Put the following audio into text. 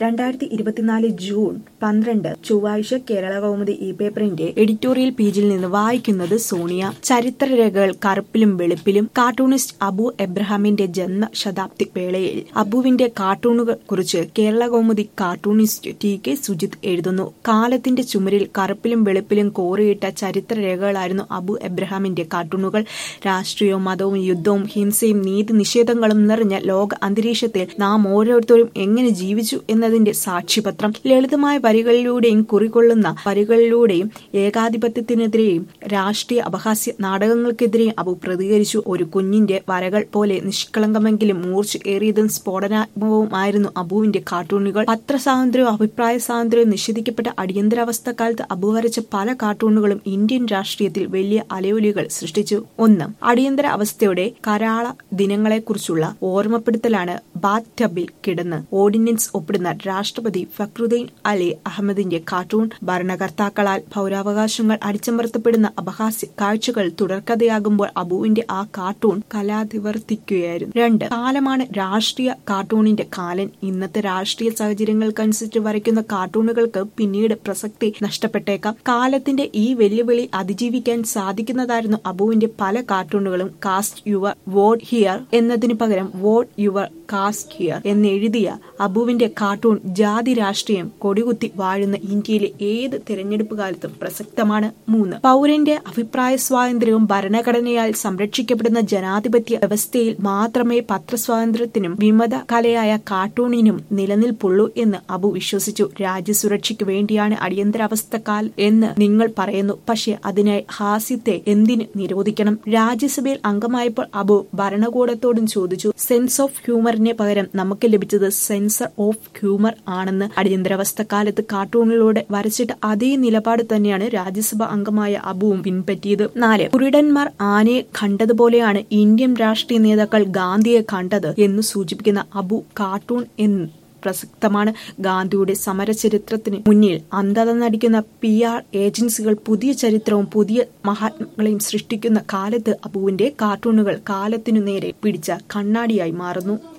രണ്ടായിരത്തി ഇരുപത്തിനാല് ജൂൺ പന്ത്രണ്ട് ചൊവ്വാഴ്ച കേരള കൗമുദി ഇ പേപ്പറിന്റെ എഡിറ്റോറിയൽ പേജിൽ നിന്ന് വായിക്കുന്നത് സോണിയ ചരിത്രരേഖകൾ കറുപ്പിലും വെളുപ്പിലും കാർട്ടൂണിസ്റ്റ് അബു എബ്രഹാമിന്റെ ജന്മ ശതാബ്ദി വേളയിൽ അബുവിന്റെ കാർട്ടൂണുകൾ കുറിച്ച് Kerala Kaumudi cartoonist T K Sujith എഴുതുന്നു കാലത്തിന്റെ ചുമരിൽ കറുപ്പിലും വെളുപ്പിലും കോറിയിട്ട ചരിത്രരേഖകളായിരുന്നു അബു എബ്രഹാമിന്റെ കാർട്ടൂണുകൾ രാഷ്ട്രീയവും മതവും യുദ്ധവും ഹിംസയും നീതി നിഷേധങ്ങളും നിറഞ്ഞ ലോക അന്തരീക്ഷത്തിൽ നാം ഓരോരുത്തരും എങ്ങനെ ജീവിച്ചു എന്നതിന്റെ സാക്ഷ്യപത്രം ലളിതമായ വരികളിലൂടെയും കുറികൊള്ളുന്ന വരികളിലൂടെയും ഏകാധിപത്യത്തിനെതിരെയും രാഷ്ട്രീയ അപഹാസ്യ നാടകങ്ങൾക്കെതിരെയും അബു പ്രതികരിച്ചു ഒരു കുഞ്ഞിന്റെ വരകൾ പോലെ നിഷ്കളങ്കമെങ്കിലും മൂർച്ച ഏറിയതും സ്ഫോടനാത്മകവുമായിരുന്നു അബുവിന്റെ കാർട്ടൂണുകൾ പത്രസ്വാതന്ത്ര്യവും അഭിപ്രായ സ്വാതന്ത്ര്യവും നിഷേധിക്കപ്പെട്ട അടിയന്തരാവസ്ഥ കാലത്ത് അബു വരച്ച പല കാർട്ടൂണുകളും ഇന്ത്യൻ രാഷ്ട്രീയത്തിൽ വലിയ അലയൊലികൾ സൃഷ്ടിച്ചു ഒന്ന് അടിയന്തര അവസ്ഥയുടെ കരാള ദിനങ്ങളെക്കുറിച്ചുള്ള ഓർമ്മപ്പെടുത്തലാണ് ബാത്ത് ടബിൽ കിടന്ന് ഓർഡിനൻസ് ഒപ്പിടുന്ന രാഷ്ട്രപതി ഫക്രുദ്ദീൻ അലി അഹമ്മദിന്റെ കാർട്ടൂൺ ഭരണകർത്താക്കളാൽ പൗരാവകാശങ്ങൾ അടിച്ചമർത്തപ്പെടുന്ന അപഹാസ്യ കാഴ്ചകൾ തുടർക്കഥയാകുമ്പോൾ അബുവിന്റെ ആ കാർട്ടൂൺ കലാതിവർത്തിക്കുകയായിരുന്നു രണ്ട് കാലമാണ് രാഷ്ട്രീയ കാർട്ടൂണിന്റെ കാലൻ ഇന്നത്തെ രാഷ്ട്രീയ സാഹചര്യങ്ങൾക്കനുസരിച്ച് വരയ്ക്കുന്ന കാർട്ടൂണുകൾക്ക് പിന്നീട് പ്രസക്തി നഷ്ടപ്പെട്ടേക്കാം കാലത്തിന്റെ ഈ വെല്ലുവിളി അതിജീവിക്കാൻ സാധിക്കുന്നതായിരുന്നു അബുവിന്റെ പല കാർട്ടൂണുകളും കാസ്റ്റ് യുവർ വോട്ട് ഹിയർ എന്നതിനു പകരം വോട്ട് യുവർ കാസ്റ്റ് ഹിയർ എന്നെഴുതിയ അബുവിന്റെ കാർട്ടൂൺ ജാതി രാഷ്ട്രീയം കൊടികുത്തി വാഴുന്ന ഇന്ത്യയിലെ ഏത് തെരഞ്ഞെടുപ്പ് കാലത്തും പ്രസക്തമാണ് മൂന്ന് പൗരന്റെ അഭിപ്രായ സ്വാതന്ത്ര്യവും ഭരണഘടനയാൽ സംരക്ഷിക്കപ്പെടുന്ന ജനാധിപത്യ വ്യവസ്ഥയിൽ മാത്രമേ പത്രസ്വാതന്ത്ര്യത്തിനും വിമത കലയായ കാർട്ടൂണിനും നിലനിൽപ്പുള്ളൂ എന്ന് അബു വിശ്വസിച്ചു രാജ്യസുരക്ഷയ്ക്ക് വേണ്ടിയാണ് അടിയന്തരാവസ്ഥക്കാൽ എന്ന് നിങ്ങൾ പറയുന്നു പക്ഷേ അതിനായി ഹാസ്യത്തെ എന്തിന് നിരോധിക്കണം രാജ്യസഭയിൽ അംഗമായപ്പോൾ അബു ഭരണകൂടത്തോടും ചോദിച്ചു സെൻസ് ഓഫ് ഹ്യൂമറിന് പകരം നമുക്ക് ലഭിച്ചത് സെൻസർ ഓഫ് ഹ്യൂമർ ആണെന്ന് അടിയന്തരാവസ്ഥ കാലത്ത് കാർട്ടൂണിലൂടെ വരച്ചിട്ട് അതേ നിലപാട് തന്നെയാണ് രാജ്യസഭ അംഗമായ അബുവും പിൻപറ്റിയത് നാല് കുരുടന്മാർ ആനയെ കണ്ടതുപോലെയാണ് ഇന്ത്യൻ രാഷ്ട്രീയ നേതാക്കൾ ഗാന്ധിയെ കണ്ടത് എന്ന് സൂചിപ്പിക്കുന്ന അബു കാർട്ടൂൺ എന്ന് പ്രസക്തമാണ് ഗാന്ധിയുടെ സമരചരിത്രത്തിന് മുന്നിൽ അന്ധത നടിക്കുന്ന പി ആർ ഏജൻസികൾ പുതിയ ചരിത്രവും പുതിയ മഹാത്മാക്കളെയും സൃഷ്ടിക്കുന്ന കാലത്ത് അബുവിന്റെ കാർട്ടൂണുകൾ കാലത്തിനു നേരെ പിടിച്ച കണ്ണാടിയായി മാറുന്നു